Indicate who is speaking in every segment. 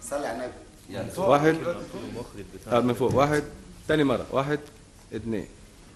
Speaker 1: صلي على النبي
Speaker 2: يلا
Speaker 3: واحد آه، من فوق واحد تاني مرة واحد اتنين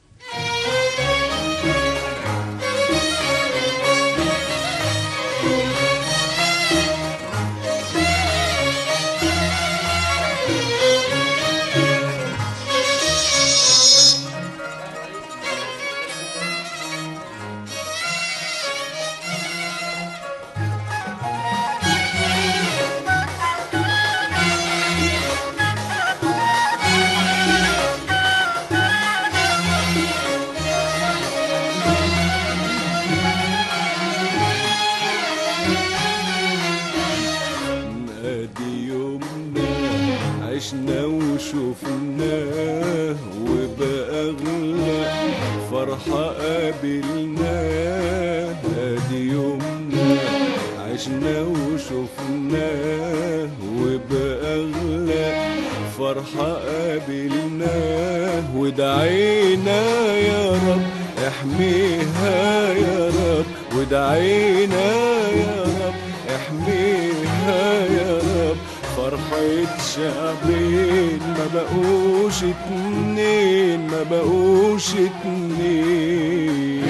Speaker 3: ادي يومنا عشنا وشوفناه وبأغلى فرحة قابلناه ادي يومنا عشنا وشوفناه وبأغلى فرحة قابلناه ودعينا يا رب احميها يا رب ودعينا يا رب احميها يا رب فرحة شعبين ما بقوش اتنين ما بقوش اتنين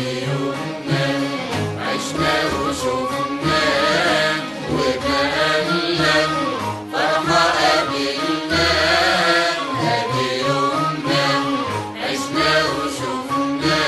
Speaker 4: عشنا وشوفنا وبقالنا فرحة قابلنا هذه يومنا عشنا وشوفنا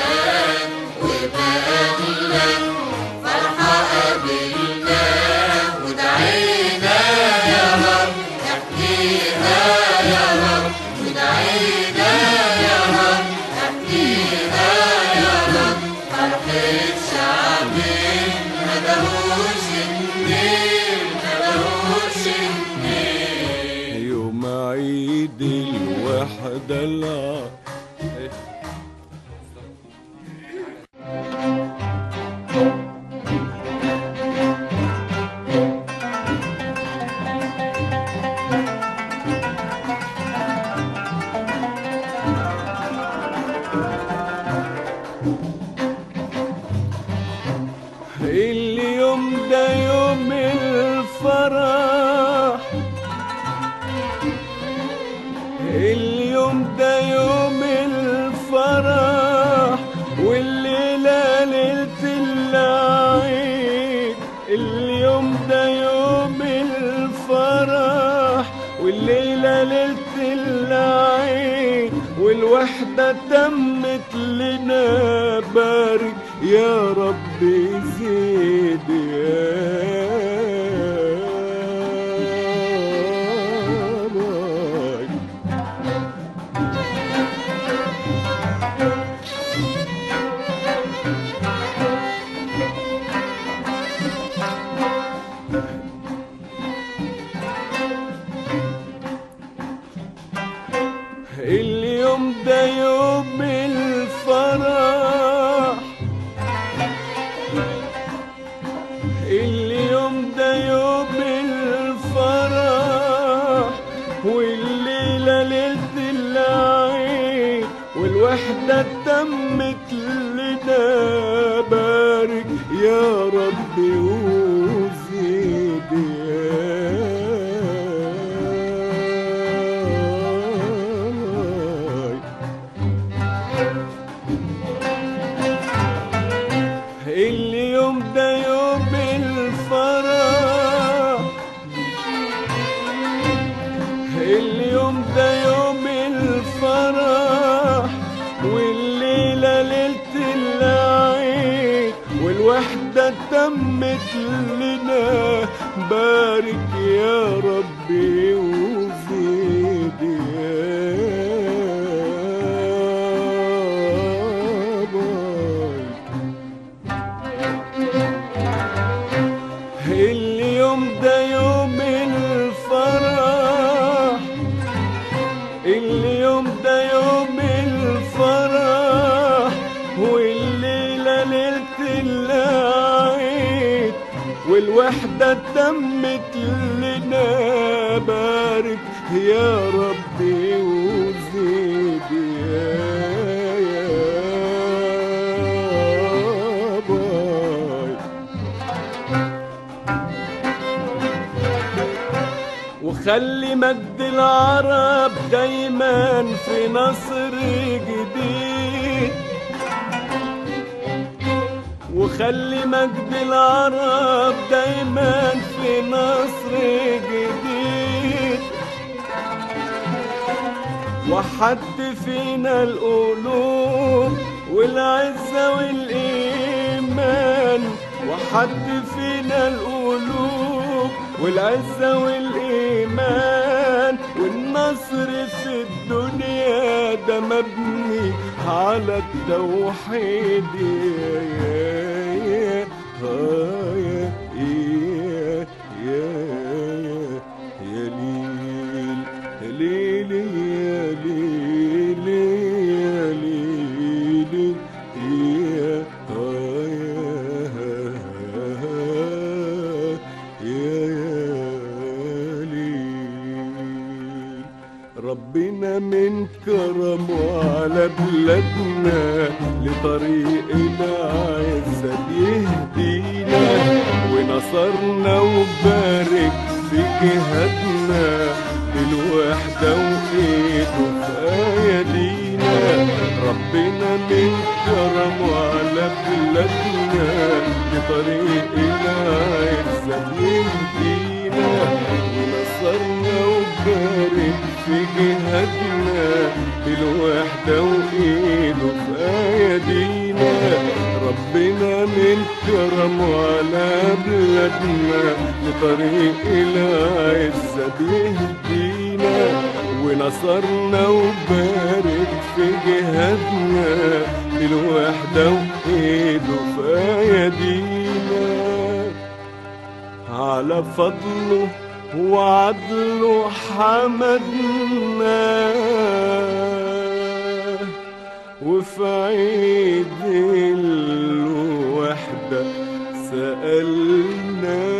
Speaker 4: وبقالنا فرحة قابلنا ودعينا يا رب احكيها يا رب ودعينا يا رب احكيها يا رب فرحة شعبين ما بهوش اتنين ما بهوش اتنين
Speaker 3: يوم عيد الوحدة الع... اليوم ده يوم الفرح اليوم ده يوم الفرح والليلة ليلة العيد اليوم ده يوم الفرح والليلة ليلة العيد والوحدة تمت لنا بارك يا رب زيد يا باي اليوم ده يوم الفرح اليوم ده يوم الفرح والليلة ليلة العيد والوحدة تمت لنا بارك يا ربي وزيد يا اليوم ده يوم الفرح اليوم ده يوم الفرح والليلة ليلة العيد والوحدة تمت لنا بارك يا ربي وزيد يا باي اليوم ده يوم الفرح اليوم ده يوم الفرح والليلة ليلة العيد والوحدة تمت لنا بارك يا ربي وزيد يا يا باي وخلي مجد العرب دايما في نصر جديد وخلي مجد العرب دايما في نصر جديد وحد فينا القلوب والعزة والإيمان وحد فينا القلوب والعزة والإيمان والنصر في الدنيا ده مبني على التوحيد يا يا يا آه يا يا يا يا ليل يا ليل يا ليل يا ليل يا آه يا يا ليل ربنا من كرمه على بلادنا لطريق العزة يهدينا ونصرنا وبارك في جهادنا بالوحدة وإيده في أيدينا ربنا من كرمه على بلادنا لطريق العزة يهدينا ونصرنا وبارك في جهادنا بالوحدة وإيده في أيدينا ربنا من كرمه على بلادنا لطريق العزة بيهدينا ونصرنا وبارك في جهادنا بالوحدة وإيده في أيدينا على فضله وعدله حمدنا وفي عيد الوحدة سألنا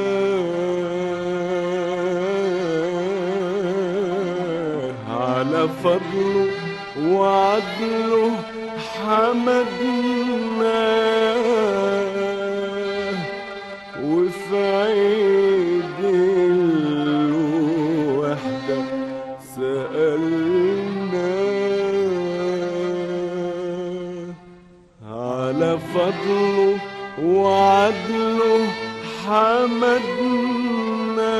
Speaker 3: على فضله وعدله حمدنا وفي عيد الوحدة سألنا على فضله وعدله حمدنا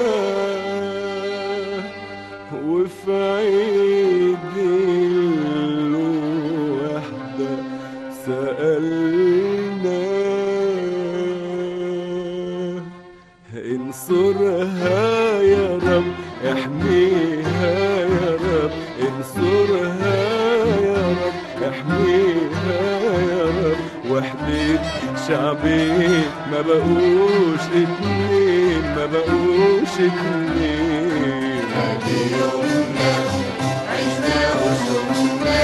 Speaker 3: وفي عيد الوحدة سألنا انصرها يا رب احميها يا رب انصرها يا رب احميها يا رب وحدة شعبي ما بقوش اتنين ما بقوش اتنين
Speaker 4: ادي يومنا عشنا وشفنا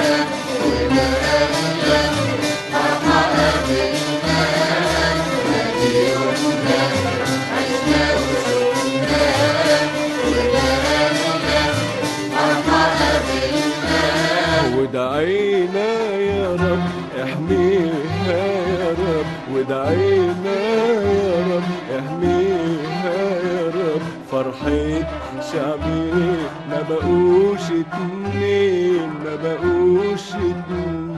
Speaker 4: وبقالنا فرحة قابلنا ادي يومنا عشنا وشفنا وبقالنا فرحة قابلنا
Speaker 3: ودعينا يا رب احميها يا رب ودعينا يا رب احميها يا رب فرحة شعبي ما بقوش اتنين ما بقوش اتنين